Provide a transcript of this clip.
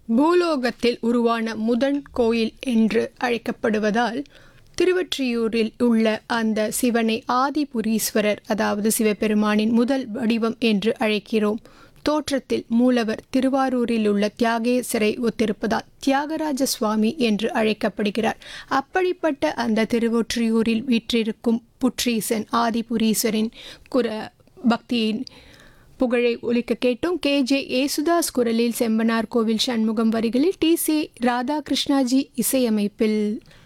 பூலோகத்தில் உருவான முதன் கோயில் என்று அழைக்கப்படுவதால் திருவொற்றியூரில் உள்ள அந்த சிவனை ஆதிபுரீஸ்வரர் அதாவது சிவபெருமானின் முதல் வடிவம் என்று அழைக்கிறோம் தோற்றத்தில் மூலவர் திருவாரூரில் உள்ள தியாகேசரை ஒத்திருப்பதால் தியாகராஜ சுவாமி என்று அழைக்கப்படுகிறார் அப்படிப்பட்ட அந்த திருவொற்றியூரில் வீற்றிருக்கும் புற்றீசன் ஆதிபுரீஸ்வரின் குர பக்தியின் புகழை ஒலிக்க கேட்டோம் கே ஜே ஏசுதாஸ் குரலில் செம்பனார் கோவில் சண்முகம் வரிகளில் டி சி ராதாகிருஷ்ணாஜி இசையமைப்பில்